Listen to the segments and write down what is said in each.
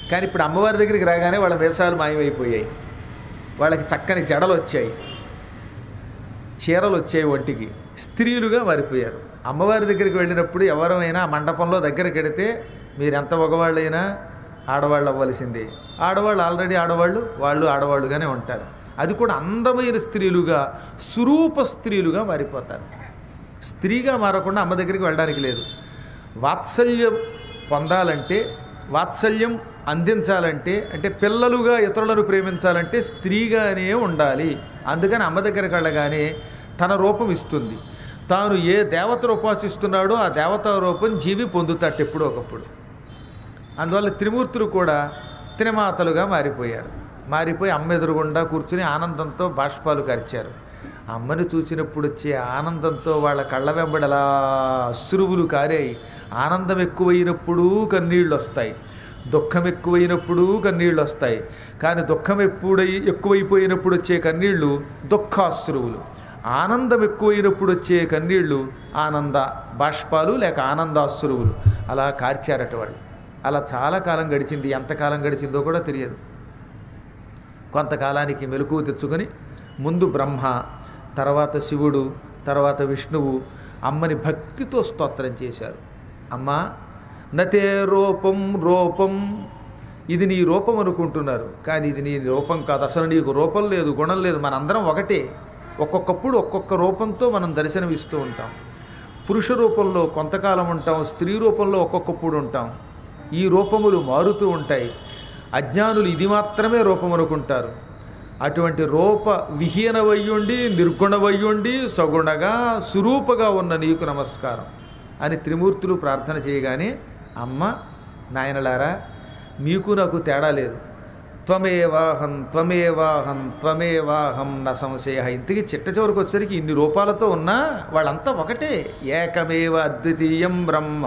కానీ ఇప్పుడు అమ్మవారి దగ్గరికి రాగానే వాళ్ళ వేషాలు మాయమైపోయాయి వాళ్ళకి చక్కని జడలు వచ్చాయి చీరలు వచ్చాయి ఒంటికి స్త్రీలుగా మారిపోయారు అమ్మవారి దగ్గరికి వెళ్ళినప్పుడు ఎవరైనా ఆ మండపంలో దగ్గరికి వెడితే మీరు ఎంత మగవాళ్ళైనా ఆడవాళ్ళు అవ్వాల్సిందే ఆడవాళ్ళు ఆల్రెడీ ఆడవాళ్ళు వాళ్ళు ఆడవాళ్ళుగానే ఉంటారు అది కూడా అందమైన స్త్రీలుగా సురూప స్త్రీలుగా మారిపోతారు స్త్రీగా మారకుండా అమ్మ దగ్గరికి వెళ్ళడానికి లేదు వాత్సల్యం పొందాలంటే వాత్సల్యం అందించాలంటే అంటే పిల్లలుగా ఇతరులను ప్రేమించాలంటే స్త్రీగానే ఉండాలి అందుకని అమ్మ దగ్గరికి వెళ్ళగానే తన రూపం ఇస్తుంది తాను ఏ దేవతను ఉపాసిస్తున్నాడో ఆ దేవతా రూపం జీవి పొందుతాడు ఎప్పుడో ఒకప్పుడు అందువల్ల త్రిమూర్తులు కూడా త్రిమాతలుగా మారిపోయారు మారిపోయి అమ్మ ఎదురుగుండా కూర్చుని ఆనందంతో బాష్పాలు కరిచారు అమ్మని చూసినప్పుడు వచ్చే ఆనందంతో వాళ్ళ కళ్ళ వెంబడలా అశ్రువులు కారాయి ఆనందం ఎక్కువైనప్పుడు కన్నీళ్ళు వస్తాయి దుఃఖం ఎక్కువైనప్పుడు కన్నీళ్ళు వస్తాయి కానీ దుఃఖం ఎప్పుడై ఎక్కువైపోయినప్పుడు వచ్చే కన్నీళ్ళు దుఃఖాశ్రువులు ఆనందం ఎక్కువైనప్పుడు వచ్చే కన్నీళ్ళు ఆనంద బాష్పాలు లేక ఆనందాశ్రువులు అలా కార్చారట వాళ్ళు అలా చాలా కాలం గడిచింది ఎంతకాలం గడిచిందో కూడా తెలియదు కొంతకాలానికి మెలకువ తెచ్చుకొని ముందు బ్రహ్మ తర్వాత శివుడు తర్వాత విష్ణువు అమ్మని భక్తితో స్తోత్రం చేశారు అమ్మ నతే రూపం రూపం ఇది నీ రూపం అనుకుంటున్నారు కానీ ఇది నీ రూపం కాదు అసలు నీకు రూపం లేదు గుణం లేదు మనందరం ఒకటే ఒక్కొక్కప్పుడు ఒక్కొక్క రూపంతో మనం దర్శనమిస్తూ ఉంటాం పురుష రూపంలో కొంతకాలం ఉంటాం స్త్రీ రూపంలో ఒక్కొక్కప్పుడు ఉంటాం ఈ రూపములు మారుతూ ఉంటాయి అజ్ఞానులు ఇది మాత్రమే రూపం అనుకుంటారు అటువంటి రూప విహీనవయ్యుండి నిర్గుణవయ్యుండి సగుణగా సురూపగా ఉన్న నీకు నమస్కారం అని త్రిమూర్తులు ప్రార్థన చేయగానే అమ్మ నాయనలారా మీకు నాకు తేడా లేదు త్వమేవాహం త్వమేవాహం త్వమేవాహం నా సంశయ ఇంతకీ చిట్ట చివరికి వచ్చేసరికి ఇన్ని రూపాలతో ఉన్నా వాళ్ళంతా ఒకటే ఏకమేవ అద్వితీయం బ్రహ్మ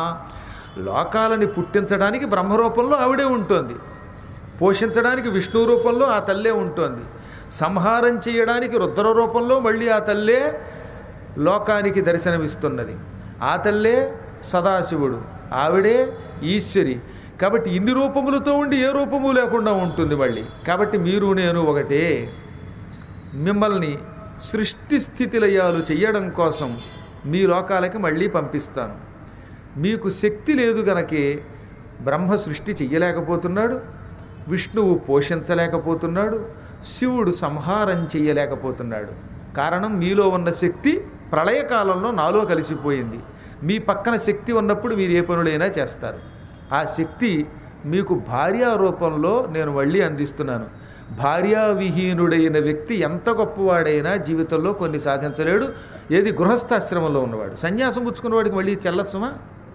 లోకాలని పుట్టించడానికి బ్రహ్మరూపంలో ఆవిడే ఉంటుంది పోషించడానికి విష్ణు రూపంలో ఆ తల్లే ఉంటుంది సంహారం చేయడానికి రుద్ర రూపంలో మళ్ళీ ఆ తల్లే లోకానికి దర్శనమిస్తున్నది ఆ తల్లే సదాశివుడు ఆవిడే ఈశ్వరి కాబట్టి ఇన్ని రూపములతో ఉండి ఏ రూపము లేకుండా ఉంటుంది మళ్ళీ కాబట్టి మీరు నేను ఒకటే మిమ్మల్ని సృష్టి స్థితిలయాలు చెయ్యడం కోసం మీ లోకాలకి మళ్ళీ పంపిస్తాను మీకు శక్తి లేదు గనకే బ్రహ్మ సృష్టి చెయ్యలేకపోతున్నాడు విష్ణువు పోషించలేకపోతున్నాడు శివుడు సంహారం చెయ్యలేకపోతున్నాడు కారణం మీలో ఉన్న శక్తి ప్రళయకాలంలో నాలో కలిసిపోయింది మీ పక్కన శక్తి ఉన్నప్పుడు మీరు ఏ పనులైనా చేస్తారు ఆ శక్తి మీకు భార్యా రూపంలో నేను మళ్ళీ అందిస్తున్నాను భార్యావిహీనుడైన వ్యక్తి ఎంత గొప్పవాడైనా జీవితంలో కొన్ని సాధించలేడు ఏది గృహస్థాశ్రమంలో ఉన్నవాడు సన్యాసం పుచ్చుకున్నవాడికి మళ్ళీ చెల్లస్సమా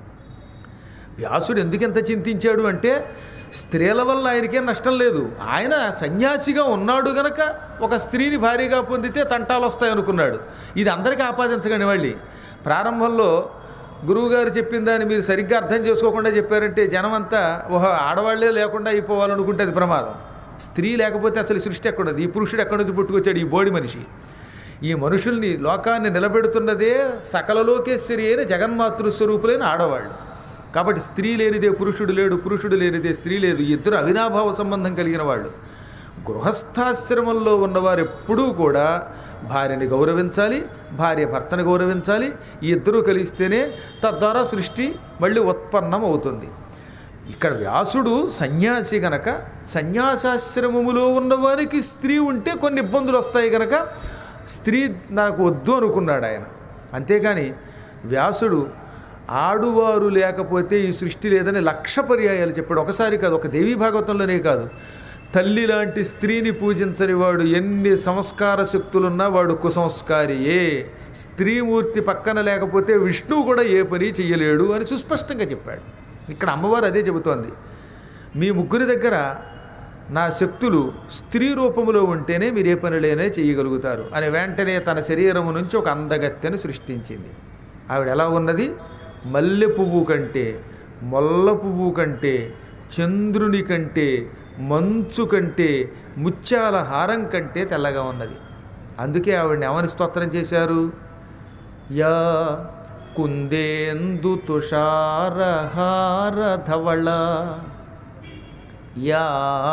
వ్యాసుడు ఎందుకు ఎంత చింతించాడు అంటే స్త్రీల వల్ల ఆయనకేం నష్టం లేదు ఆయన సన్యాసిగా ఉన్నాడు గనక ఒక స్త్రీని భారీగా పొందితే తంటాలు వస్తాయి అనుకున్నాడు ఇది అందరికీ ఆపాదించకండి మళ్ళీ ప్రారంభంలో గురువుగారు చెప్పిన దాన్ని మీరు సరిగ్గా అర్థం చేసుకోకుండా చెప్పారంటే జనమంతా ఓహో ఆడవాళ్లే లేకుండా అయిపోవాలనుకుంటే అది ప్రమాదం స్త్రీ లేకపోతే అసలు ఈ సృష్టి ఎక్కడుంది ఈ పురుషుడు ఎక్కడి నుంచి పుట్టుకొచ్చాడు ఈ బోడి మనిషి ఈ మనుషుల్ని లోకాన్ని నిలబెడుతున్నదే సకల లోకేశ్వరి అయిన జగన్మాతృ స్వరూపులైన ఆడవాళ్ళు కాబట్టి స్త్రీ లేనిదే పురుషుడు లేడు పురుషుడు లేనిదే స్త్రీ లేదు ఈ ఇద్దరు అవినాభావ సంబంధం కలిగిన వాళ్ళు గృహస్థాశ్రమంలో ఉన్నవారు ఎప్పుడూ కూడా భార్యని గౌరవించాలి భార్య భర్తను గౌరవించాలి ఈ ఇద్దరూ కలిస్తేనే తద్వారా సృష్టి మళ్ళీ ఉత్పన్నం అవుతుంది ఇక్కడ వ్యాసుడు సన్యాసి గనక సన్యాసాశ్రమములో ఉన్నవారికి స్త్రీ ఉంటే కొన్ని ఇబ్బందులు వస్తాయి గనక స్త్రీ నాకు వద్దు అనుకున్నాడు ఆయన అంతేకాని వ్యాసుడు ఆడువారు లేకపోతే ఈ సృష్టి లేదని లక్ష పర్యాయాలు చెప్పాడు ఒకసారి కాదు ఒక దేవీ భాగవతంలోనే కాదు తల్లి లాంటి స్త్రీని పూజించని వాడు ఎన్ని సంస్కార శక్తులున్నా వాడు కుసంస్కారియే స్త్రీమూర్తి పక్కన లేకపోతే విష్ణువు కూడా ఏ పని చెయ్యలేడు అని సుస్పష్టంగా చెప్పాడు ఇక్కడ అమ్మవారు అదే చెబుతోంది మీ ముగ్గురి దగ్గర నా శక్తులు స్త్రీ రూపంలో ఉంటేనే మీరు ఏ పనులైనా చేయగలుగుతారు అని వెంటనే తన శరీరము నుంచి ఒక అందగత్తెను సృష్టించింది ఆవిడ ఎలా ఉన్నది మల్లె పువ్వు కంటే మొల్ల పువ్వు కంటే చంద్రుని కంటే మంచు కంటే ముత్యాల హారం కంటే తెల్లగా ఉన్నది అందుకే ఆవిడని ఏమని స్తోత్రం చేశారు యా కుందేందు తుషారహార ధవళ యా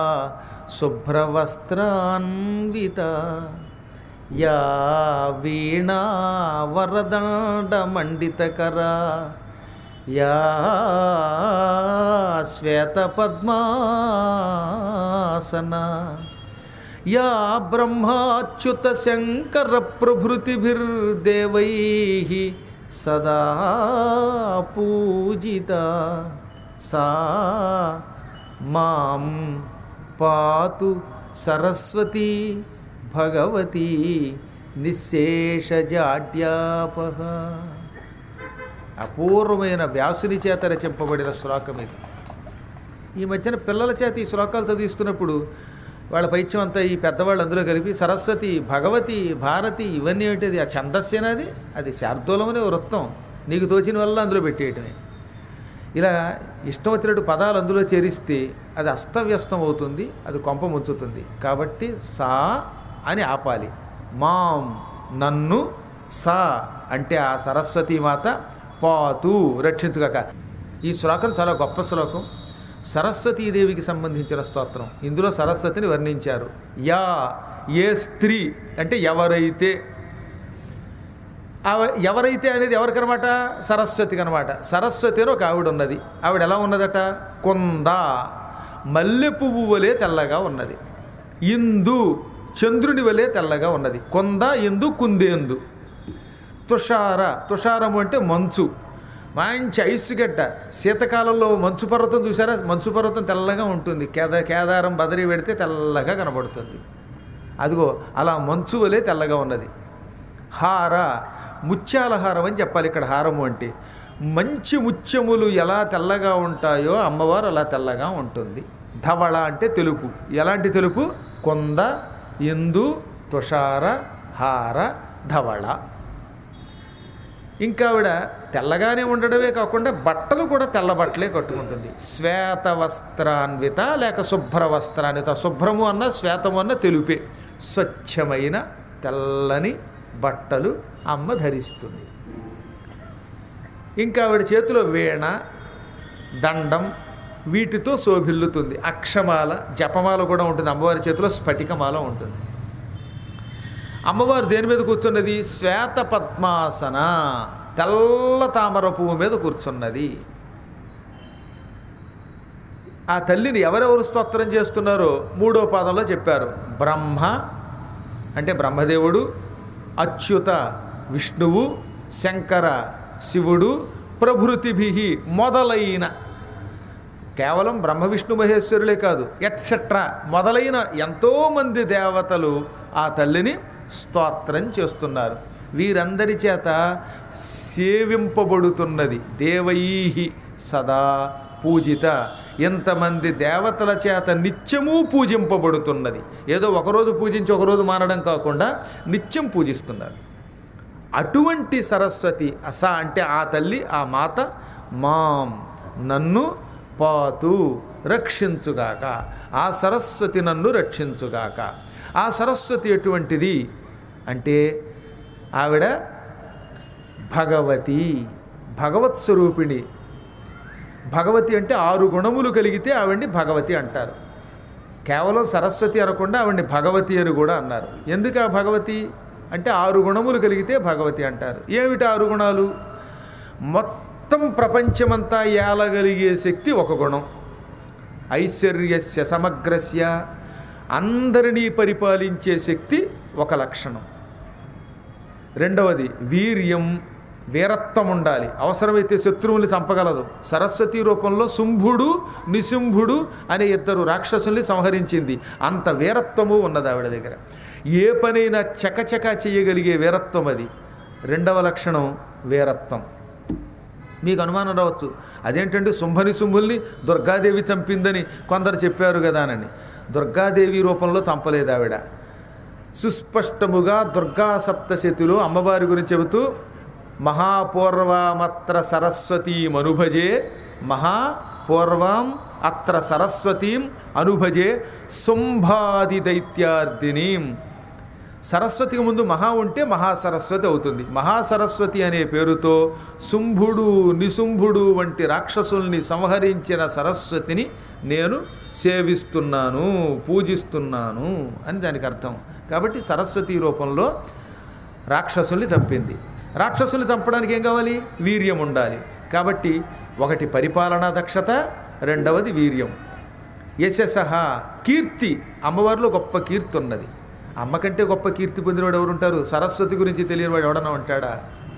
శుభ్రవస్త్రాన్విత యా వీణా వరదండమండితకరా యా శ్వేతపద్మాసన యా బ్రహ్మాచ్యుత శంకర ప్రభృతిభిర్దేవై సదా పూజిత సా మాం పాతు సరస్వతి భగవతి నిశేషజాడ్యాపహ అపూర్వమైన వ్యాసుని చేత రచింపబడిన శ్లోకం ఇది ఈ మధ్యన పిల్లల చేత ఈ శ్లోకాలు చదివిస్తున్నప్పుడు వాళ్ళ పైత్యం అంతా ఈ పెద్దవాళ్ళు అందులో కలిపి సరస్వతి భగవతి భారతి ఇవన్నీ ఏంటిది ఆ ఛందస్సేనది అది శార్దూలమనే వృత్తం నీకు తోచిన వల్ల అందులో పెట్టేయటమే ఇలా ఇష్టం వచ్చినట్టు పదాలు అందులో చేరిస్తే అది అస్తవ్యస్తం అవుతుంది అది కొంప ముంచుతుంది కాబట్టి సా అని ఆపాలి మాం నన్ను సా అంటే ఆ సరస్వతి మాత పాతు రక్షించుగాక ఈ శ్లోకం చాలా గొప్ప శ్లోకం సరస్వతీదేవికి సంబంధించిన స్తోత్రం ఇందులో సరస్వతిని వర్ణించారు యా ఏ స్త్రీ అంటే ఎవరైతే ఆవ- ఎవరైతే అనేది ఎవరికనమాట సరస్వతికి అనమాట సరస్వతి అని ఒక ఆవిడ ఉన్నది ఆవిడ ఎలా ఉన్నదట కొంద మల్లె పువ్వు వలె తెల్లగా ఉన్నది ఇందు చంద్రుని వలె తెల్లగా ఉన్నది కొంద ఇందు కుందేందు తుషార తుషారము అంటే మంచు మంచి ఐస్ గడ్డ శీతకాలంలో మంచు పర్వతం చూసారా మంచు పర్వతం తెల్లగా ఉంటుంది కేద కేదారం బదరి పెడితే తెల్లగా కనబడుతుంది అదిగో అలా మంచు వలె తెల్లగా ఉన్నది హార ముత్యాల హారం అని చెప్పాలి ఇక్కడ హారము అంటే మంచి ముత్యములు ఎలా తెల్లగా ఉంటాయో అమ్మవారు అలా తెల్లగా ఉంటుంది ధవళ అంటే తెలుపు ఎలాంటి తెలుపు కొంద ఇందు తుషార హార ధవళ ఇంకా ఆవిడ తెల్లగానే ఉండడమే కాకుండా బట్టలు కూడా తెల్ల బట్టలే కట్టుకుంటుంది శ్వేత వస్త్రాన్విత లేక శుభ్ర వస్త్రాన్విత శుభ్రము అన్న శ్వేతము అన్న తెలుపే స్వచ్ఛమైన తెల్లని బట్టలు అమ్మ ధరిస్తుంది ఇంకా ఆవిడ చేతిలో వీణ దండం వీటితో శోభిల్లుతుంది అక్షమాల జపమాల కూడా ఉంటుంది అమ్మవారి చేతిలో స్ఫటికమాల ఉంటుంది అమ్మవారు దేని మీద కూర్చున్నది శ్వేత పద్మాసన తెల్ల తామర పువ్వు మీద కూర్చున్నది ఆ తల్లిని ఎవరెవరు స్తోత్రం చేస్తున్నారో మూడో పాదంలో చెప్పారు బ్రహ్మ అంటే బ్రహ్మదేవుడు అచ్యుత విష్ణువు శంకర శివుడు ప్రభృతిభి మొదలైన కేవలం బ్రహ్మ విష్ణు మహేశ్వరులే కాదు ఎట్సెట్రా మొదలైన ఎంతోమంది దేవతలు ఆ తల్లిని స్తోత్రం చేస్తున్నారు వీరందరి చేత సేవింపబడుతున్నది దేవైహి సదా పూజిత ఎంతమంది దేవతల చేత నిత్యము పూజింపబడుతున్నది ఏదో ఒకరోజు పూజించి ఒకరోజు మానడం కాకుండా నిత్యం పూజిస్తున్నారు అటువంటి సరస్వతి అస అంటే ఆ తల్లి ఆ మాత మాం నన్ను పాతు రక్షించుగాక ఆ సరస్వతి నన్ను రక్షించుగాక ఆ సరస్వతి ఎటువంటిది అంటే ఆవిడ భగవతి భగవత్ స్వరూపిణి భగవతి అంటే ఆరు గుణములు కలిగితే ఆవిడ్ని భగవతి అంటారు కేవలం సరస్వతి అనకుండా ఆవిడ్ని భగవతి అని కూడా అన్నారు ఎందుకు ఆ భగవతి అంటే ఆరు గుణములు కలిగితే భగవతి అంటారు ఏమిటి ఆరు గుణాలు మొత్తం ప్రపంచమంతా ఏలగలిగే శక్తి ఒక గుణం ఐశ్వర్యస్య సమగ్రస్య అందరినీ పరిపాలించే శక్తి ఒక లక్షణం రెండవది వీర్యం వీరత్వం ఉండాలి అవసరమైతే శత్రువుల్ని చంపగలదు సరస్వతి రూపంలో శుంభుడు నిశుంభుడు అనే ఇద్దరు రాక్షసుల్ని సంహరించింది అంత వీరత్వము ఉన్నది ఆవిడ దగ్గర ఏ పనైనా చకచక చేయగలిగే వీరత్వం అది రెండవ లక్షణం వీరత్వం మీకు అనుమానం రావచ్చు అదేంటంటే శుంభని శుంభుల్ని దుర్గాదేవి చంపిందని కొందరు చెప్పారు కదా అని దుర్గాదేవి రూపంలో చంపలేదు ఆవిడ సుస్పష్టముగా దుర్గా సప్తశతిలో అమ్మవారి గురించి చెబుతూ మహాపూర్వమత్ర సరస్వతీం అనుభజే మహాపూర్వం అత్ర సరస్వతీం అనుభజే శుంభాది దైత్యార్థినీం సరస్వతికి ముందు మహా ఉంటే మహాసరస్వతి అవుతుంది మహాసరస్వతి అనే పేరుతో శుంభుడు నిశుంభుడు వంటి రాక్షసుల్ని సంహరించిన సరస్వతిని నేను సేవిస్తున్నాను పూజిస్తున్నాను అని దానికి అర్థం కాబట్టి సరస్వతి రూపంలో రాక్షసుల్ని చంపింది రాక్షసుల్ని చంపడానికి ఏం కావాలి వీర్యం ఉండాలి కాబట్టి ఒకటి పరిపాలనా దక్షత రెండవది వీర్యం యశసహ కీర్తి అమ్మవారిలో గొప్ప కీర్తి ఉన్నది అమ్మ కంటే గొప్ప కీర్తి పొందినవాడు ఎవరు ఉంటారు సరస్వతి గురించి తెలియని వాడు ఎవడన్నా ఉంటాడా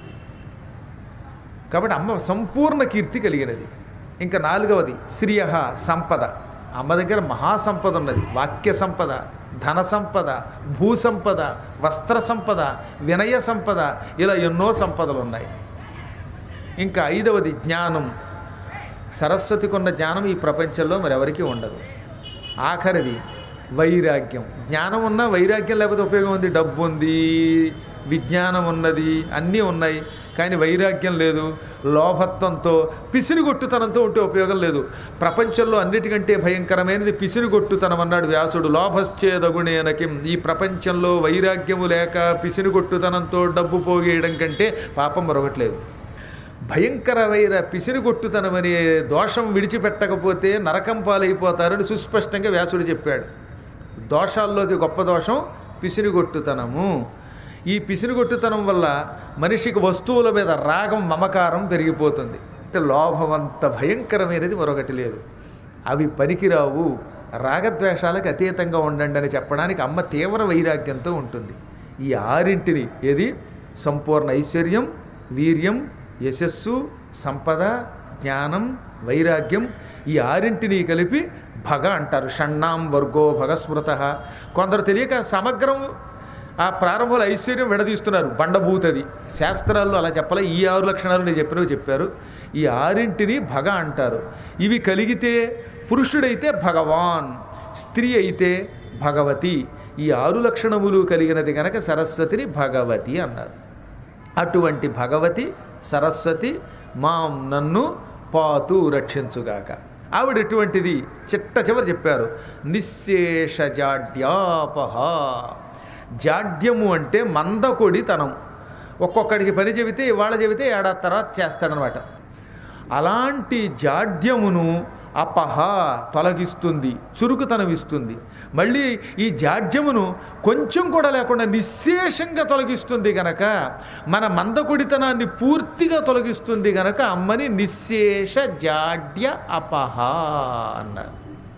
కాబట్టి అమ్మ సంపూర్ణ కీర్తి కలిగినది ఇంకా నాలుగవది శ్రియ సంపద అమ్మ దగ్గర మహాసంపద ఉన్నది వాక్య సంపద ధన సంపద భూ సంపద వస్త్ర సంపద వినయ సంపద ఇలా ఎన్నో సంపదలు ఉన్నాయి ఇంకా ఐదవది జ్ఞానం సరస్వతికి ఉన్న జ్ఞానం ఈ ప్రపంచంలో మరెవరికీ ఉండదు ఆఖరిది వైరాగ్యం జ్ఞానం ఉన్నా వైరాగ్యం లేకపోతే ఉపయోగం ఉంది డబ్బు ఉంది విజ్ఞానం ఉన్నది అన్నీ ఉన్నాయి కానీ వైరాగ్యం లేదు లోభత్వంతో పిసినిగొట్టుతనంతో ఉంటే ఉపయోగం లేదు ప్రపంచంలో అన్నిటికంటే భయంకరమైనది పిసినిగొట్టుతనం అన్నాడు వ్యాసుడు లోభశ్చేదగుణేనకి ఈ ప్రపంచంలో వైరాగ్యము లేక పిసినిగొట్టుతనంతో డబ్బు పోగేయడం కంటే పాపం మరొకట్లేదు భయంకరమైన పిసినిగొట్టుతనమనే దోషం విడిచిపెట్టకపోతే నరకం పాలైపోతారని సుస్పష్టంగా వ్యాసుడు చెప్పాడు దోషాల్లోకి గొప్ప దోషం పిసినిగొట్టుతనము ఈ పిసినిగొట్టుతనం వల్ల మనిషికి వస్తువుల మీద రాగం మమకారం పెరిగిపోతుంది అంటే లోభం అంత భయంకరమైనది మరొకటి లేదు అవి పనికిరావు రాగద్వేషాలకు అతీతంగా ఉండండి అని చెప్పడానికి అమ్మ తీవ్ర వైరాగ్యంతో ఉంటుంది ఈ ఆరింటిని ఏది సంపూర్ణ ఐశ్వర్యం వీర్యం యశస్సు సంపద జ్ఞానం వైరాగ్యం ఈ ఆరింటిని కలిపి భగ అంటారు షణ్ణాం వర్గో భగస్మృత కొందరు తెలియక సమగ్రం ఆ ప్రారంభంలో ఐశ్వర్యం విడదీస్తున్నారు బండభూతది శాస్త్రాల్లో అలా చెప్పలే ఈ ఆరు లక్షణాలు నేను చెప్పినవి చెప్పారు ఈ ఆరింటిని భగ అంటారు ఇవి కలిగితే పురుషుడైతే భగవాన్ స్త్రీ అయితే భగవతి ఈ ఆరు లక్షణములు కలిగినది గనక సరస్వతిని భగవతి అన్నారు అటువంటి భగవతి సరస్వతి మాం నన్ను పాతు రక్షించుగాక ఆవిడ ఎటువంటిది చిట్ట చివరి చెప్పారు నిశ్శేష జాడ్యాపహ జాడ్యము అంటే మందకొడితనం ఒక్కొక్కడికి పని చెబితే ఇవాళ చెబితే ఏడాది తర్వాత చేస్తాడనమాట అలాంటి జాడ్యమును అపహ తొలగిస్తుంది చురుకుతనం ఇస్తుంది మళ్ళీ ఈ జాడ్యమును కొంచెం కూడా లేకుండా నిశ్శేషంగా తొలగిస్తుంది గనక మన మందకొడితనాన్ని పూర్తిగా తొలగిస్తుంది గనక అమ్మని నిశ్శేష జాడ్య అపహ అన్నారు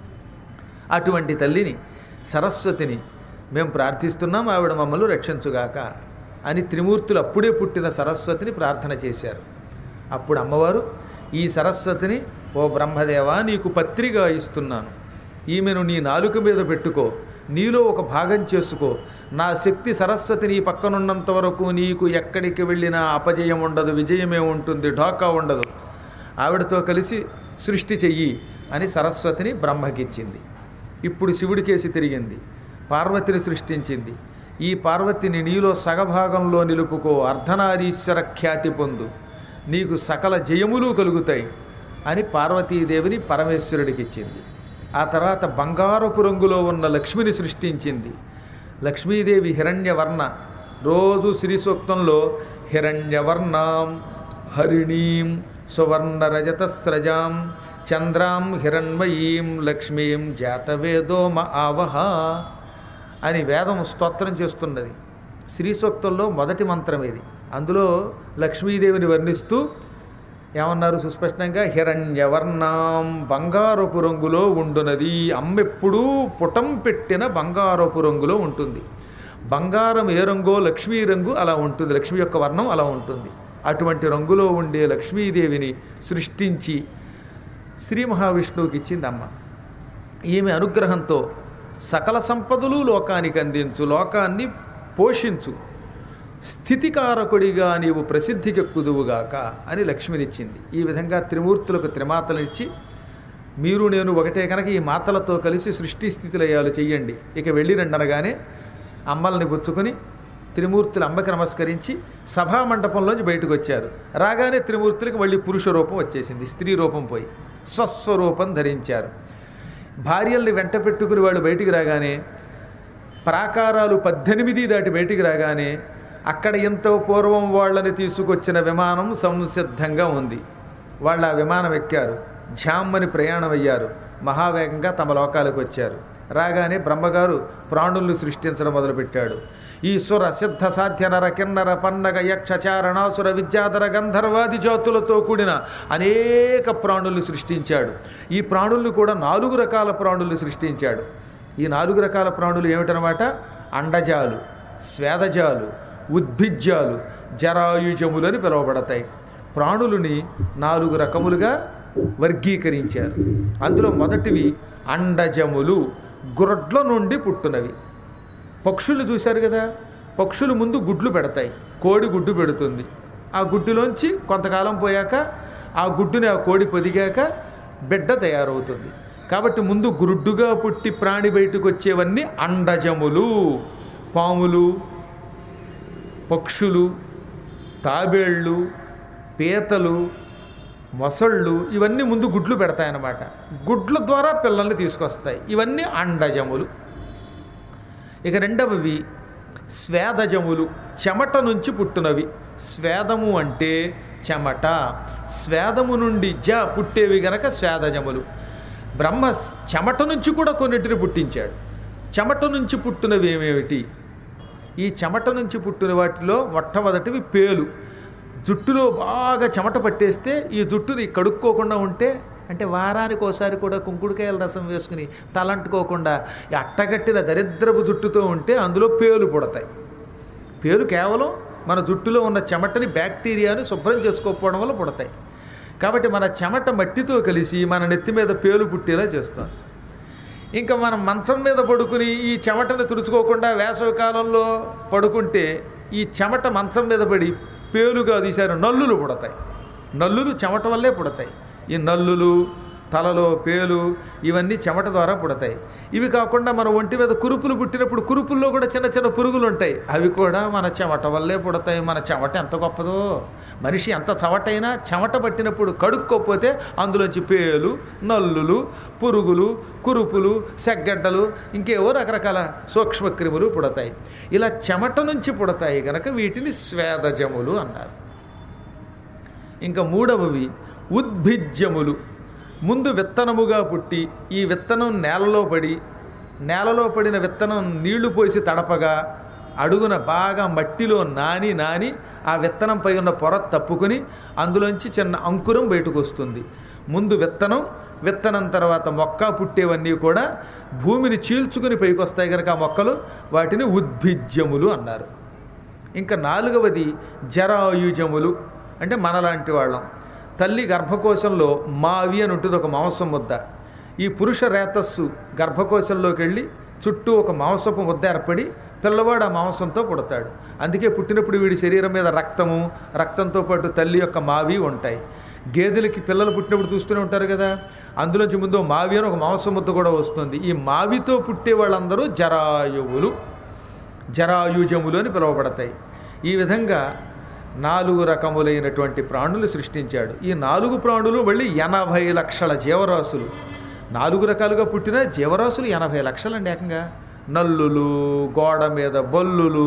అటువంటి తల్లిని సరస్వతిని మేము ప్రార్థిస్తున్నాం ఆవిడ మమ్మల్ని రక్షించుగాక అని త్రిమూర్తులు అప్పుడే పుట్టిన సరస్వతిని ప్రార్థన చేశారు అప్పుడు అమ్మవారు ఈ సరస్వతిని ఓ బ్రహ్మదేవా నీకు పత్రిక ఇస్తున్నాను ఈమెను నీ నాలుక మీద పెట్టుకో నీలో ఒక భాగం చేసుకో నా శక్తి సరస్వతి నీ పక్కనున్నంత వరకు నీకు ఎక్కడికి వెళ్ళినా అపజయం ఉండదు విజయమే ఉంటుంది ఢోకా ఉండదు ఆవిడతో కలిసి సృష్టి చెయ్యి అని సరస్వతిని బ్రహ్మకిచ్చింది ఇప్పుడు శివుడికేసి తిరిగింది పార్వతిని సృష్టించింది ఈ పార్వతిని నీలో సగభాగంలో నిలుపుకో అర్ధనారీశ్వర ఖ్యాతి పొందు నీకు సకల జయములు కలుగుతాయి అని పార్వతీదేవిని పరమేశ్వరుడికి ఇచ్చింది ఆ తర్వాత బంగారపు రంగులో ఉన్న లక్ష్మిని సృష్టించింది లక్ష్మీదేవి హిరణ్యవర్ణ రోజు శ్రీ సూక్తంలో హిరణ్యవర్ణాం హరిణీం సువర్ణరజతస్రజాం చంద్రాం హిరణ్మయీం లక్ష్మీం జాతవేదోమ ఆవహ అని వేదం స్తోత్రం చేస్తున్నది శ్రీ సూక్తంలో మొదటి మంత్రం ఇది అందులో లక్ష్మీదేవిని వర్ణిస్తూ ఏమన్నారు సుస్పష్టంగా హిరణ్యవర్ణాం బంగారపు రంగులో ఉండునది అమ్మెప్పుడూ పుటం పెట్టిన బంగారపు రంగులో ఉంటుంది బంగారం ఏ రంగో లక్ష్మీ రంగు అలా ఉంటుంది లక్ష్మి యొక్క వర్ణం అలా ఉంటుంది అటువంటి రంగులో ఉండే లక్ష్మీదేవిని సృష్టించి శ్రీ మహావిష్ణువుకి ఇచ్చింది అమ్మ ఈమె అనుగ్రహంతో సకల సంపదలు లోకానికి అందించు లోకాన్ని పోషించు స్థితికారకుడిగా నీవు ప్రసిద్ధికెక్కుదువుగాక అని లక్ష్మినిచ్చింది ఈ విధంగా త్రిమూర్తులకు త్రిమాతలనిచ్చి మీరు నేను ఒకటే కనుక ఈ మాతలతో కలిసి సృష్టి స్థితిలయాలు చెయ్యండి ఇక వెళ్ళి రండనగానే అమ్మల్ని పుచ్చుకొని త్రిమూర్తులు అమ్మకి నమస్కరించి సభా మండపంలోంచి బయటకు వచ్చారు రాగానే త్రిమూర్తులకి మళ్ళీ పురుష రూపం వచ్చేసింది స్త్రీ రూపం పోయి స్వస్వరూపం ధరించారు భార్యల్ని వెంట పెట్టుకుని వాళ్ళు బయటికి రాగానే ప్రాకారాలు పద్దెనిమిది దాటి బయటికి రాగానే అక్కడ ఎంతో పూర్వం వాళ్ళని తీసుకొచ్చిన విమానం సంసిద్ధంగా ఉంది వాళ్ళు ఆ విమానం ఎక్కారు ఝామ్మని ప్రయాణం అయ్యారు మహావేగంగా తమ లోకాలకు వచ్చారు రాగానే బ్రహ్మగారు ప్రాణుల్ని సృష్టించడం మొదలుపెట్టాడు ఈశ్వర సిద్ధ సాధ్య నర కిన్నర పన్నగ యక్ష చారణాసుర విద్యాధర గంధర్వాది జాతులతో కూడిన అనేక ప్రాణుల్ని సృష్టించాడు ఈ ప్రాణుల్ని కూడా నాలుగు రకాల ప్రాణుల్ని సృష్టించాడు ఈ నాలుగు రకాల ప్రాణులు ఏమిటనమాట అండజాలు స్వేదజాలు ఉద్భిజ్యాలు జరాయుజములు అని పిలువబడతాయి ప్రాణులని నాలుగు రకములుగా వర్గీకరించారు అందులో మొదటివి అండజములు గురడ్ల నుండి పుట్టునవి పక్షులు చూశారు కదా పక్షులు ముందు గుడ్లు పెడతాయి కోడి గుడ్డు పెడుతుంది ఆ గుడ్డులోంచి కొంతకాలం పోయాక ఆ గుడ్డుని ఆ కోడి పొదిగాక బిడ్డ తయారవుతుంది కాబట్టి ముందు గురుడ్డుగా పుట్టి ప్రాణి బయటకు వచ్చేవన్నీ అండజములు పాములు పక్షులు తాబేళ్ళు పీతలు మొసళ్ళు ఇవన్నీ ముందు గుడ్లు పెడతాయన్నమాట గుడ్ల ద్వారా పిల్లల్ని తీసుకొస్తాయి ఇవన్నీ అండజములు ఇక రెండవవి స్వేదజములు చెమట నుంచి పుట్టినవి స్వేదము అంటే చెమట స్వేదము నుండి జ పుట్టేవి గనక స్వేదజములు బ్రహ్మ చెమట నుంచి కూడా కొన్నిటిని పుట్టించాడు చెమట నుంచి పుట్టినవి ఏమేమిటి ఈ చెమట నుంచి పుట్టిన వాటిలో మొట్టమొదటివి పేలు జుట్టులో బాగా చెమట పట్టేస్తే ఈ జుట్టుని కడుక్కోకుండా ఉంటే అంటే వారానికి ఒకసారి కూడా కుంకుడుకాయల రసం వేసుకుని తలంటుకోకుండా ఈ అట్టగట్టిన దరిద్రపు జుట్టుతో ఉంటే అందులో పేలు పుడతాయి పేలు కేవలం మన జుట్టులో ఉన్న చెమటని బ్యాక్టీరియాని శుభ్రం చేసుకోకపోవడం వల్ల పుడతాయి కాబట్టి మన చెమట మట్టితో కలిసి మన నెత్తి మీద పేలు పుట్టేలా చేస్తుంది ఇంకా మనం మంచం మీద పడుకుని ఈ చెమటను తుడుచుకోకుండా వేసవి కాలంలో పడుకుంటే ఈ చెమట మంచం మీద పడి పేలుగా తీశారు నల్లులు పుడతాయి నల్లులు చెమట వల్లే పుడతాయి ఈ నల్లులు తలలో పేలు ఇవన్నీ చెమట ద్వారా పుడతాయి ఇవి కాకుండా మన ఒంటి మీద కురుపులు పుట్టినప్పుడు కురుపుల్లో కూడా చిన్న చిన్న పురుగులు ఉంటాయి అవి కూడా మన చెమట వల్లే పుడతాయి మన చెమట ఎంత గొప్పదో మనిషి ఎంత చవటైనా చెమట పట్టినప్పుడు కడుక్కోకపోతే అందులోంచి పేలు నల్లులు పురుగులు కురుపులు సెగ్గడ్డలు ఇంకేవో రకరకాల సూక్ష్మక్రిములు పుడతాయి ఇలా చెమట నుంచి పుడతాయి గనక వీటిని స్వేదజములు అన్నారు ఇంకా మూడవవి ఉద్భిజ్యములు ముందు విత్తనముగా పుట్టి ఈ విత్తనం నేలలో పడి నేలలో పడిన విత్తనం నీళ్లు పోసి తడపగా అడుగున బాగా మట్టిలో నాని నాని ఆ విత్తనంపై ఉన్న పొర తప్పుకుని అందులోంచి చిన్న అంకురం బయటకు వస్తుంది ముందు విత్తనం విత్తనం తర్వాత మొక్క పుట్టేవన్నీ కూడా భూమిని చీల్చుకుని పైకి వస్తాయి కనుక ఆ మొక్కలు వాటిని ఉద్భిజ్యములు అన్నారు ఇంకా నాలుగవది జరాయుజములు అంటే మనలాంటి వాళ్ళం తల్లి గర్భకోశంలో మావి అని ఉంటుంది ఒక మాంసం ముద్ద ఈ పురుష రేతస్సు గర్భకోశంలోకి వెళ్ళి చుట్టూ ఒక మాంసపు ముద్ద ఏర్పడి పిల్లవాడు ఆ మాంసంతో పుడతాడు అందుకే పుట్టినప్పుడు వీడి శరీరం మీద రక్తము రక్తంతో పాటు తల్లి యొక్క మావి ఉంటాయి గేదెలకి పిల్లలు పుట్టినప్పుడు చూస్తూనే ఉంటారు కదా అందులోంచి ముందు మావి అని ఒక మాంసం ముద్ద కూడా వస్తుంది ఈ మావితో పుట్టే వాళ్ళందరూ జరాయువులు జరాయుజములు అని పిలువబడతాయి ఈ విధంగా నాలుగు రకములైనటువంటి ప్రాణులు సృష్టించాడు ఈ నాలుగు ప్రాణులు మళ్ళీ ఎనభై లక్షల జీవరాశులు నాలుగు రకాలుగా పుట్టిన జీవరాశులు ఎనభై లక్షలండి ఏకంగా నల్లులు గోడ మీద బల్లులు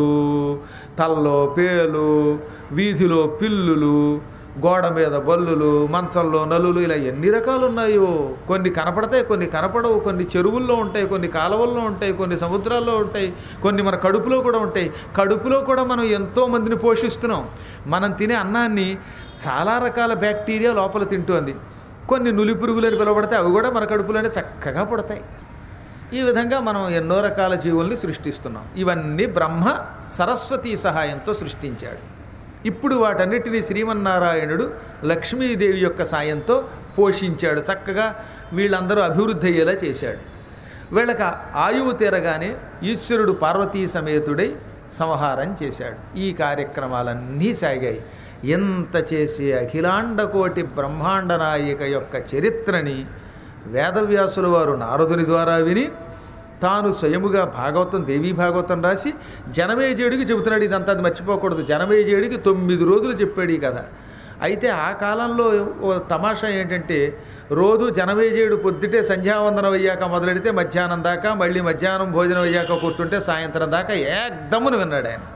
తల్లో పేలు వీధిలో పిల్లులు గోడ మీద బల్లులు మంచంలో నలులు ఇలా ఎన్ని రకాలు ఉన్నాయో కొన్ని కనపడతాయి కొన్ని కనపడవు కొన్ని చెరువుల్లో ఉంటాయి కొన్ని కాలువల్లో ఉంటాయి కొన్ని సముద్రాల్లో ఉంటాయి కొన్ని మన కడుపులో కూడా ఉంటాయి కడుపులో కూడా మనం ఎంతో మందిని పోషిస్తున్నాం మనం తినే అన్నాన్ని చాలా రకాల బ్యాక్టీరియా లోపల తింటోంది కొన్ని నులి పురుగులని పిలువబడితే అవి కూడా మన కడుపులోనే చక్కగా పుడతాయి ఈ విధంగా మనం ఎన్నో రకాల జీవుల్ని సృష్టిస్తున్నాం ఇవన్నీ బ్రహ్మ సరస్వతీ సహాయంతో సృష్టించాడు ఇప్పుడు వాటన్నిటినీ శ్రీమన్నారాయణుడు లక్ష్మీదేవి యొక్క సాయంతో పోషించాడు చక్కగా వీళ్ళందరూ అభివృద్ధి అయ్యేలా చేశాడు వీళ్ళకి ఆయువు తీరగానే ఈశ్వరుడు పార్వతీ సమేతుడై సంహారం చేశాడు ఈ కార్యక్రమాలన్నీ సాగాయి ఎంత చేసి అఖిలాండకోటి బ్రహ్మాండ నాయిక యొక్క చరిత్రని వేదవ్యాసుల వారు నారదుని ద్వారా విని తాను స్వయముగా భాగవతం దేవీ భాగవతం రాసి జనమేజేయుడికి చెబుతున్నాడు ఇదంతా అది మర్చిపోకూడదు జనమేజేయుడికి తొమ్మిది రోజులు చెప్పాడు ఈ కథ అయితే ఆ కాలంలో ఓ తమాషా ఏంటంటే రోజు జనమేజేయుడు పొద్దుటే సంధ్యావందనం అయ్యాక మొదలెడితే మధ్యాహ్నం దాకా మళ్ళీ మధ్యాహ్నం భోజనం అయ్యాక కూర్చుంటే సాయంత్రం దాకా ఏకదమ్మును విన్నాడు ఆయన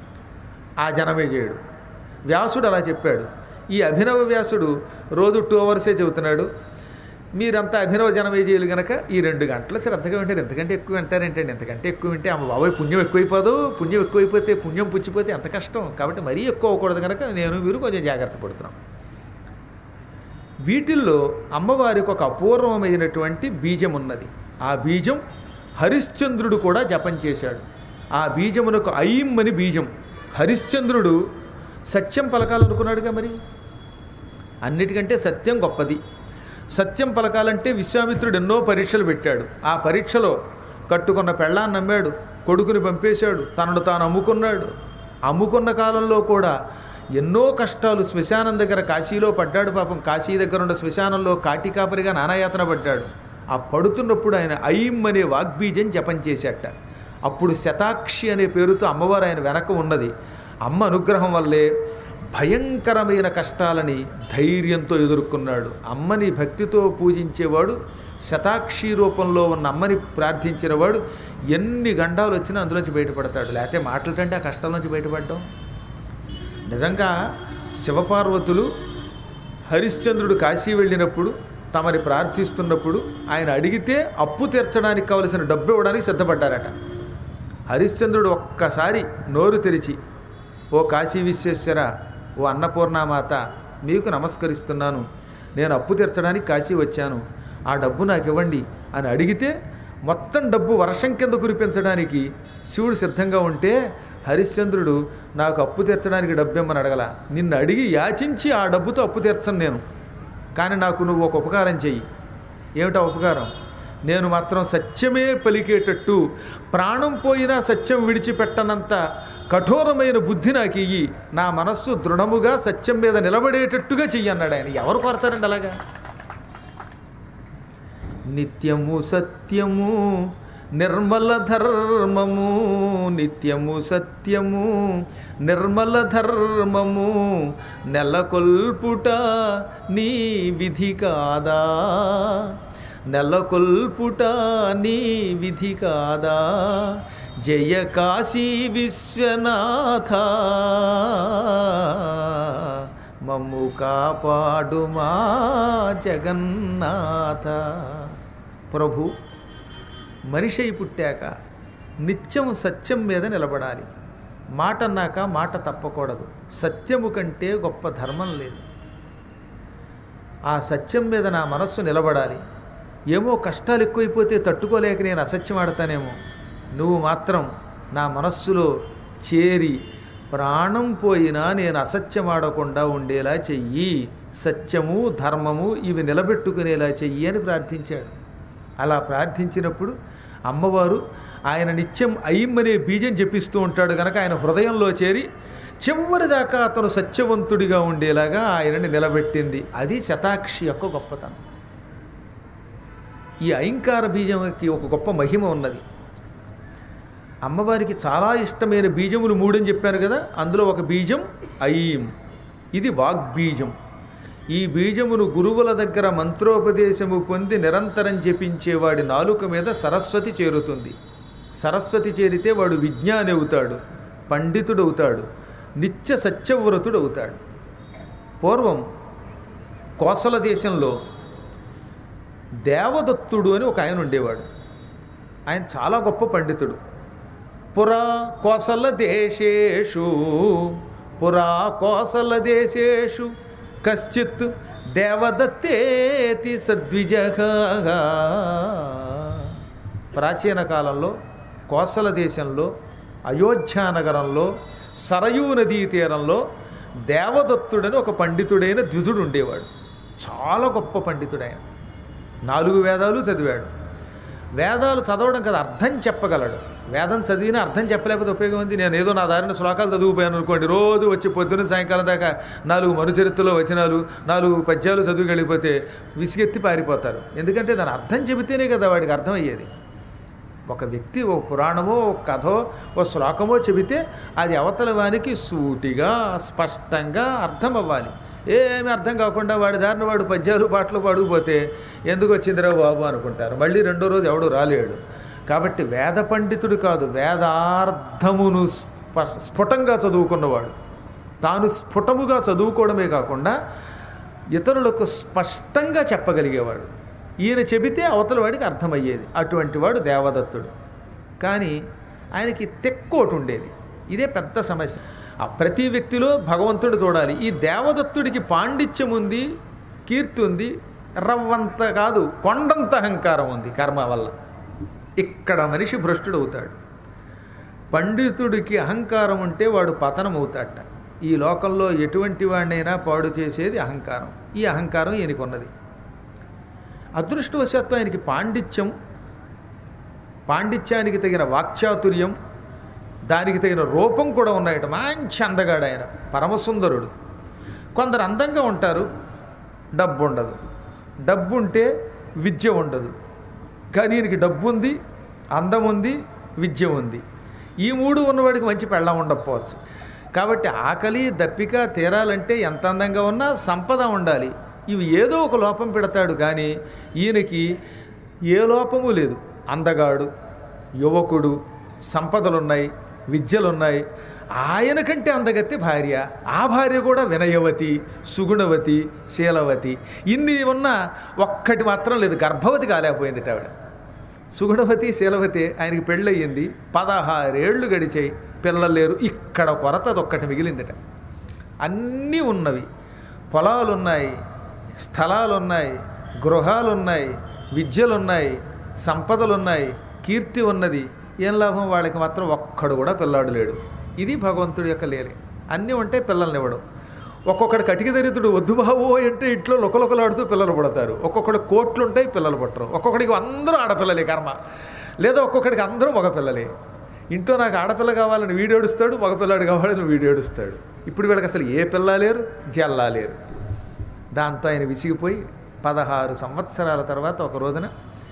ఆ జనమేజేయుడు వ్యాసుడు అలా చెప్పాడు ఈ అభినవ వ్యాసుడు రోజు టూ అవర్సే చెబుతున్నాడు మీరంతా అభినవ జనమేజీయులు గనక ఈ రెండు గంటలు శ్రద్ధగా వింటారు ఎంతకంటే ఎక్కువ వింటారేంటండి ఎంతకంటే ఎక్కువ వింటే అమ్మ బాబాయ్ పుణ్యం ఎక్కువైపోదు పుణ్యం ఎక్కువైపోతే పుణ్యం పుచ్చిపోతే ఎంత కష్టం కాబట్టి మరీ ఎక్కువ అవ్వకూడదు కనుక నేను మీరు కొంచెం జాగ్రత్త పడుతున్నాం వీటిల్లో అమ్మవారికి ఒక అపూర్వమైనటువంటి బీజం ఉన్నది ఆ బీజం హరిశ్చంద్రుడు కూడా జపం చేశాడు ఆ బీజమునకు ఐం అని బీజం హరిశ్చంద్రుడు సత్యం పలకాలనుకున్నాడుగా మరి అన్నిటికంటే సత్యం గొప్పది సత్యం పలకాలంటే విశ్వామిత్రుడు ఎన్నో పరీక్షలు పెట్టాడు ఆ పరీక్షలో కట్టుకున్న పెళ్ళాన్ని నమ్మాడు కొడుకుని పంపేశాడు తనను తాను అమ్ముకున్నాడు అమ్ముకున్న కాలంలో కూడా ఎన్నో కష్టాలు శ్మశానం దగ్గర కాశీలో పడ్డాడు పాపం కాశీ దగ్గర ఉన్న శ్మశానంలో కాటికాపరిగా నానాయాతన పడ్డాడు ఆ పడుతున్నప్పుడు ఆయన ఐం అనే వాగ్బీజం జపం చేసేట అప్పుడు శతాక్షి అనే పేరుతో అమ్మవారు ఆయన వెనక ఉన్నది అమ్మ అనుగ్రహం వల్లే భయంకరమైన కష్టాలని ధైర్యంతో ఎదుర్కొన్నాడు అమ్మని భక్తితో పూజించేవాడు శతాక్షి రూపంలో ఉన్న అమ్మని ప్రార్థించినవాడు ఎన్ని గండాలు వచ్చినా అందులోంచి బయటపడతాడు లేకపోతే మాటల కంటే ఆ కష్టాల నుంచి బయటపడడం నిజంగా శివపార్వతులు హరిశ్చంద్రుడు కాశీ వెళ్ళినప్పుడు తమని ప్రార్థిస్తున్నప్పుడు ఆయన అడిగితే అప్పు తీర్చడానికి కావలసిన డబ్బు ఇవ్వడానికి సిద్ధపడ్డారట హరిశ్చంద్రుడు ఒక్కసారి నోరు తెరిచి ఓ కాశీ విశ్వేశ్వర ఓ అన్నపూర్ణామాత మీకు నమస్కరిస్తున్నాను నేను అప్పు తీర్చడానికి కాశీ వచ్చాను ఆ డబ్బు నాకు ఇవ్వండి అని అడిగితే మొత్తం డబ్బు వర్షం కింద కురిపించడానికి శివుడు సిద్ధంగా ఉంటే హరిశ్చంద్రుడు నాకు అప్పు తీర్చడానికి డబ్బు ఇమ్మని అడగల నిన్ను అడిగి యాచించి ఆ డబ్బుతో అప్పు తీర్చను నేను కానీ నాకు నువ్వు ఒక ఉపకారం చెయ్యి ఏమిటా ఉపకారం నేను మాత్రం సత్యమే పలికేటట్టు ప్రాణం పోయినా సత్యం విడిచిపెట్టనంత కఠోరమైన బుద్ధి నాకు ఇయ్యి నా మనస్సు దృఢముగా సత్యం మీద నిలబడేటట్టుగా చెయ్యి అన్నాడు ఆయన ఎవరు కోరతారండి అలాగా నిత్యము సత్యము నిర్మల ధర్మము నిత్యము సత్యము నిర్మల ధర్మము నెలకొల్పుట నీ విధి కాదా నెలకొల్పుట నీ విధి కాదా జయ కాశీ విశ్వనాథ మమ్ము కాపాడు మా జగన్నాథ ప్రభు మనిషి అయి పుట్టాక నిత్యం సత్యం మీద నిలబడాలి మాట అన్నాక మాట తప్పకూడదు సత్యము కంటే గొప్ప ధర్మం లేదు ఆ సత్యం మీద నా మనస్సు నిలబడాలి ఏమో కష్టాలు ఎక్కువైపోతే తట్టుకోలేక నేను అసత్యం ఆడతానేమో నువ్వు మాత్రం నా మనస్సులో చేరి ప్రాణం పోయినా నేను అసత్యం ఆడకుండా ఉండేలా చెయ్యి సత్యము ధర్మము ఇవి నిలబెట్టుకునేలా చెయ్యి అని ప్రార్థించాడు అలా ప్రార్థించినప్పుడు అమ్మవారు ఆయన నిత్యం అయ్యమనే బీజం జపిస్తూ ఉంటాడు కనుక ఆయన హృదయంలో చేరి చివరిదాకా అతను సత్యవంతుడిగా ఉండేలాగా ఆయనని నిలబెట్టింది అది శతాక్షి యొక్క గొప్పతనం ఈ ఐంకార బీజంకి ఒక గొప్ప మహిమ ఉన్నది అమ్మవారికి చాలా ఇష్టమైన బీజములు మూడని చెప్పాను కదా అందులో ఒక బీజం ఐం ఇది వాగ్బీజం ఈ బీజమును గురువుల దగ్గర మంత్రోపదేశము పొంది నిరంతరం జపించేవాడి నాలుక మీద సరస్వతి చేరుతుంది సరస్వతి చేరితే వాడు విజ్ఞాని అవుతాడు పండితుడవుతాడు నిత్య సత్యవ్రతుడు అవుతాడు పూర్వం కోసల దేశంలో దేవదత్తుడు అని ఒక ఆయన ఉండేవాడు ఆయన చాలా గొప్ప పండితుడు పురా కోసల దేశేషు పురా కోసల దేశేషు కశ్చిత్ దేవదత్తేతి సద్విజ ప్రాచీన కాలంలో కోసల దేశంలో అయోధ్య నగరంలో సరయూ నదీ తీరంలో దేవదత్తుడని ఒక పండితుడైన ద్విజుడు ఉండేవాడు చాలా గొప్ప పండితుడు ఆయన నాలుగు వేదాలు చదివాడు వేదాలు చదవడం కదా అర్థం చెప్పగలడు వేదం చదివినా అర్థం చెప్పలేకపోతే ఉపయోగం ఉంది నేను ఏదో నా దారిన శ్లోకాలు చదివిపోయాను అనుకోండి రోజు వచ్చి పొద్దున్న సాయంకాలం దాకా నాలుగు మనుచరిత్రలో వచనాలు నాలుగు పద్యాలు చదివి వెళ్ళిపోతే విసిగెత్తి పారిపోతారు ఎందుకంటే దాని అర్థం చెబితేనే కదా వాడికి అర్థమయ్యేది ఒక వ్యక్తి ఓ పురాణమో ఒక కథో ఓ శ్లోకమో చెబితే అది అవతల వానికి సూటిగా స్పష్టంగా అర్థం అవ్వాలి ఏమీ అర్థం కాకుండా వాడి దారిన వాడు పద్యాలు పాటలు పాడుకుపోతే ఎందుకు వచ్చిందిరా బాబు అనుకుంటారు మళ్ళీ రెండో రోజు ఎవడు రాలేడు కాబట్టి వేద పండితుడు కాదు వేదార్థమును స్ప స్ఫుటంగా చదువుకున్నవాడు తాను స్ఫుటముగా చదువుకోవడమే కాకుండా ఇతరులకు స్పష్టంగా చెప్పగలిగేవాడు ఈయన చెబితే అవతల వాడికి అర్థమయ్యేది అటువంటి వాడు దేవదత్తుడు కానీ ఆయనకి తెక్కోటి ఉండేది ఇదే పెద్ద సమస్య ఆ ప్రతి వ్యక్తిలో భగవంతుడు చూడాలి ఈ దేవదత్తుడికి పాండిత్యం ఉంది కీర్తి ఉంది రవ్వంత కాదు కొండంత అహంకారం ఉంది కర్మ వల్ల ఇక్కడ మనిషి భ్రష్టుడు అవుతాడు పండితుడికి అహంకారం ఉంటే వాడు పతనం అవుతాడట ఈ లోకంలో ఎటువంటి వాడినైనా పాడు చేసేది అహంకారం ఈ అహంకారం ఈయనకున్నది అదృష్టవశాత్తు ఆయనకి పాండిత్యం పాండిత్యానికి తగిన వాక్చాతుర్యం దానికి తగిన రూపం కూడా ఉన్నాయట మంచి అందగాడు ఆయన పరమసుందరుడు కొందరు అందంగా ఉంటారు డబ్బు ఉండదు డబ్బు ఉంటే విద్య ఉండదు కానీ ఈయనకి డబ్బు ఉంది అందం ఉంది విద్య ఉంది ఈ మూడు ఉన్నవాడికి మంచి పెళ్ళం ఉండకపోవచ్చు కాబట్టి ఆకలి దప్పిక తీరాలంటే ఎంత అందంగా ఉన్నా సంపద ఉండాలి ఇవి ఏదో ఒక లోపం పెడతాడు కానీ ఈయనకి ఏ లోపము లేదు అందగాడు యువకుడు సంపదలున్నాయి విద్యలున్నాయి ఆయన కంటే అందగత్తి భార్య ఆ భార్య కూడా వినయవతి సుగుణవతి శీలవతి ఇన్ని ఉన్నా ఒక్కటి మాత్రం లేదు గర్భవతి కాలేకపోయింది ఆవిడ సుగుణవతి శీలవతి ఆయనకి పెళ్ళయింది పదహారేళ్ళు గడిచాయి పిల్లలు లేరు ఇక్కడ కొరత అదొక్కటి మిగిలిందట అన్నీ ఉన్నవి పొలాలున్నాయి స్థలాలున్నాయి గృహాలున్నాయి విద్యలున్నాయి సంపదలున్నాయి కీర్తి ఉన్నది ఏం లాభం వాళ్ళకి మాత్రం ఒక్కడు కూడా పిల్లాడు లేడు ఇది భగవంతుడి యొక్క లీలే అన్నీ ఉంటే పిల్లల్ని ఇవ్వడం ఒక్కొక్కడి కటిక దరిద్రుడు వద్దు బాబో అంటే ఇంట్లో లొకలొకలాడుతూ పిల్లలు పుడతారు ఒక్కొక్కడి కోట్లు ఉంటాయి పిల్లలు పుట్టరు ఒక్కొక్కడికి అందరూ ఆడపిల్లలే కర్మ లేదా ఒక్కొక్కడికి అందరూ మగపిల్లలే ఇంట్లో నాకు ఆడపిల్ల కావాలని వీడేడుస్తాడు మగపిల్లాడు కావాలని వీడేడుస్తాడు ఇప్పుడు వీళ్ళకి అసలు ఏ పిల్ల లేరు జల్లా లేరు దాంతో ఆయన విసిగిపోయి పదహారు సంవత్సరాల తర్వాత ఒక రోజున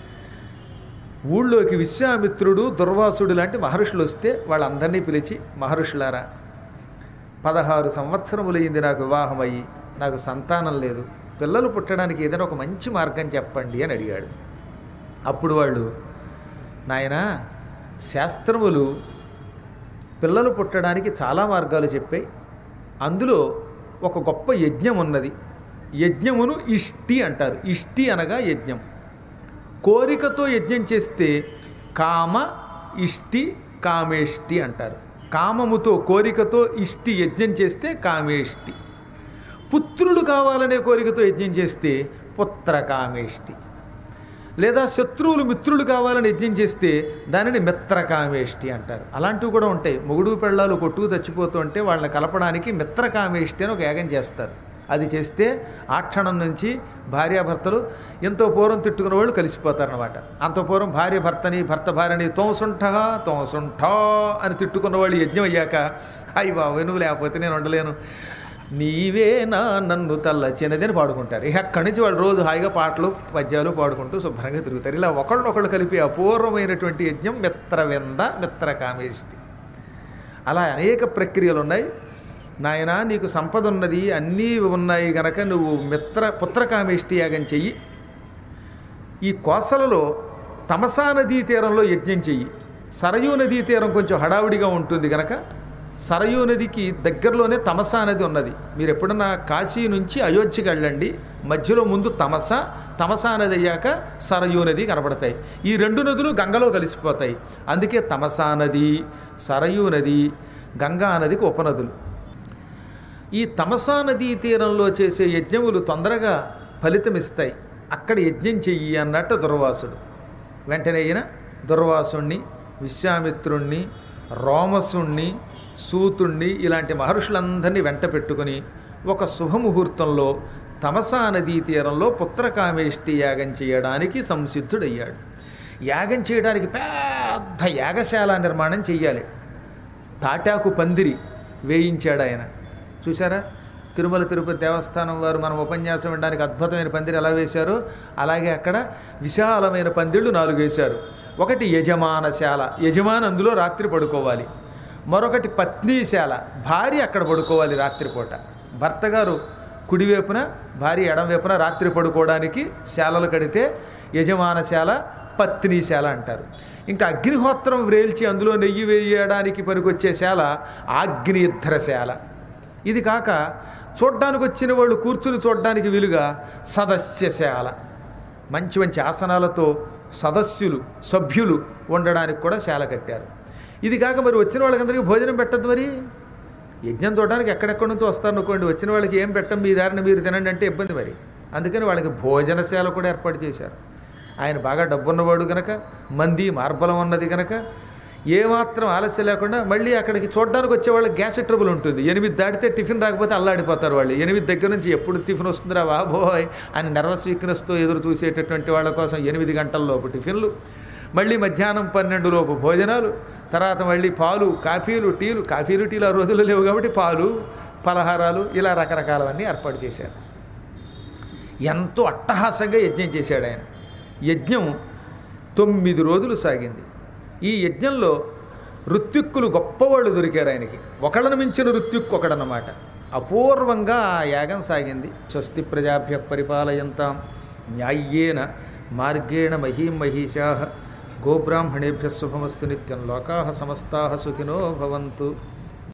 ఊళ్ళోకి విశ్వామిత్రుడు దుర్వాసుడు లాంటి మహర్షులు వస్తే వాళ్ళందరినీ పిలిచి మహర్షులారా పదహారు సంవత్సరములైంది నాకు వివాహమయ్యి నాకు సంతానం లేదు పిల్లలు పుట్టడానికి ఏదైనా ఒక మంచి మార్గం చెప్పండి అని అడిగాడు అప్పుడు వాళ్ళు నాయనా శాస్త్రములు పిల్లలు పుట్టడానికి చాలా మార్గాలు చెప్పాయి అందులో ఒక గొప్ప యజ్ఞం ఉన్నది యజ్ఞమును ఇష్టి అంటారు ఇష్టి అనగా యజ్ఞం కోరికతో యజ్ఞం చేస్తే కామ ఇష్టి కామేష్టి అంటారు కామముతో కోరికతో ఇష్టి యజ్ఞం చేస్తే కామేష్టి పుత్రుడు కావాలనే కోరికతో యజ్ఞం చేస్తే పుత్ర కామేష్టి లేదా శత్రువులు మిత్రులు కావాలని యజ్ఞం చేస్తే దానిని మిత్రకామేష్టి అంటారు అలాంటివి కూడా ఉంటాయి మొగుడు పెళ్ళాలు కొట్టుకు చచ్చిపోతూ ఉంటే వాళ్ళని కలపడానికి మిత్రకామేష్టి అని ఒక యాగం చేస్తారు అది చేస్తే ఆ క్షణం నుంచి భార్యాభర్తలు ఎంతో పూర్వం తిట్టుకున్న వాళ్ళు కలిసిపోతారనమాట అంత పూర్వం భార్య భర్తని భర్త భార్యని తోసుంఠ తోసుంఠ అని తిట్టుకున్న వాళ్ళు యజ్ఞం అయ్యాక అయ్యి బాబు నువ్వు లేకపోతే నేను ఉండలేను నీవే నా నన్ను తల్లచ్చినది అని పాడుకుంటారు ఇక అక్కడి నుంచి వాళ్ళు రోజు హాయిగా పాటలు పద్యాలు పాడుకుంటూ శుభ్రంగా తిరుగుతారు ఇలా ఒకళ్ళొకళ్ళు కలిపి అపూర్వమైనటువంటి యజ్ఞం మిత్రవింద మిత్రకామేష్టి అలా అనేక ప్రక్రియలు ఉన్నాయి నాయన నీకు సంపద ఉన్నది అన్నీ ఉన్నాయి గనక నువ్వు మిత్ర పుత్రకామేష్టి యాగం చెయ్యి ఈ కోసలలో తమసా నదీ తీరంలో యజ్ఞం చెయ్యి సరయూ నదీ తీరం కొంచెం హడావిడిగా ఉంటుంది గనక సరయూ నదికి దగ్గరలోనే తమసా నది ఉన్నది మీరు ఎప్పుడన్నా కాశీ నుంచి అయోధ్యకి వెళ్ళండి మధ్యలో ముందు తమస తమసా నది అయ్యాక సరయూ నది కనబడతాయి ఈ రెండు నదులు గంగలో కలిసిపోతాయి అందుకే తమసా నది సరయూ నది గంగా నదికి ఉపనదులు ఈ తమసా నదీ తీరంలో చేసే యజ్ఞములు తొందరగా ఫలితమిస్తాయి అక్కడ యజ్ఞం చెయ్యి అన్నట్టు దుర్వాసుడు వెంటనే అయిన దుర్వాసుణ్ణి విశ్వామిత్రుణ్ణి రోమసుణ్ణి సూతుణ్ణి ఇలాంటి మహర్షులందరినీ వెంట పెట్టుకుని ఒక శుభముహూర్తంలో తమసా నదీ తీరంలో పుత్రకామేష్టి యాగం చేయడానికి సంసిద్ధుడయ్యాడు యాగం చేయడానికి పెద్ద యాగశాల నిర్మాణం చెయ్యాలి తాటాకు పందిరి వేయించాడు ఆయన చూసారా తిరుమల తిరుపతి దేవస్థానం వారు మనం ఉపన్యాసం వినడానికి అద్భుతమైన పందిరి ఎలా వేశారో అలాగే అక్కడ విశాలమైన పందిళ్ళు నాలుగు వేశారు ఒకటి యజమానశాల యజమాని అందులో రాత్రి పడుకోవాలి మరొకటి పత్నీశాల భార్య అక్కడ పడుకోవాలి రాత్రిపూట భర్త గారు కుడివైపున భార్య ఎడంవైపున రాత్రి పడుకోవడానికి శాలలు కడితే యజమానశాల పత్నీశాల అంటారు ఇంకా అగ్నిహోత్రం వ్రేల్చి అందులో నెయ్యి వేయడానికి పనికొచ్చే శాల ఆగ్నేధ్రశాల ఇది కాక చూడ్డానికి వచ్చిన వాళ్ళు కూర్చుని చూడడానికి వీలుగా సదస్యశాల మంచి మంచి ఆసనాలతో సదస్సులు సభ్యులు ఉండడానికి కూడా శాల కట్టారు ఇది కాక మరి వచ్చిన వాళ్ళకందరికీ భోజనం పెట్టద్దు మరి యజ్ఞం చూడడానికి ఎక్కడెక్కడి నుంచో వస్తారు అనుకోండి వచ్చిన వాళ్ళకి ఏం పెట్టం మీ దారిని మీరు తినండి అంటే ఇబ్బంది మరి అందుకని వాళ్ళకి భోజనశాల కూడా ఏర్పాటు చేశారు ఆయన బాగా డబ్బున్నవాడు గనక మంది మార్బలం ఉన్నది గనక ఏమాత్రం ఆలస్యం లేకుండా మళ్ళీ అక్కడికి చూడడానికి వచ్చే వాళ్ళకి గ్యాస్ ట్రబుల్ ఉంటుంది ఎనిమిది దాటితే టిఫిన్ రాకపోతే అల్లాడిపోతారు వాళ్ళు ఎనిమిది దగ్గర నుంచి ఎప్పుడు టిఫిన్ వస్తుందిరా బాబోయ్ అని నర్వస్ వీక్నెస్తో ఎదురు చూసేటటువంటి వాళ్ళ కోసం ఎనిమిది గంటల్లోపు టిఫిన్లు మళ్ళీ మధ్యాహ్నం పన్నెండు లోపు భోజనాలు తర్వాత మళ్ళీ పాలు కాఫీలు టీలు కాఫీలు టీలు ఆ రోజుల్లో లేవు కాబట్టి పాలు పలహారాలు ఇలా రకరకాలవన్నీ ఏర్పాటు చేశారు ఎంతో అట్టహాసంగా యజ్ఞం చేశాడు ఆయన యజ్ఞం తొమ్మిది రోజులు సాగింది ఈ యజ్ఞంలో ఋత్విక్కులు గొప్పవాళ్ళు దొరికారు ఆయనకి ఒకళ్ళను మించిన ఋత్విక్కు ఒకడనమాట అపూర్వంగా ఆ యాగం సాగింది స్వస్తి ప్రజాభ్య పరిపాలయంతాం న్యాయ్యేన మార్గేణ మహీం మహిషా గోబ్రాహ్మణేభ్య శుభమస్తు నిత్యం లోకా సమస్తా సుఖినో భవంతు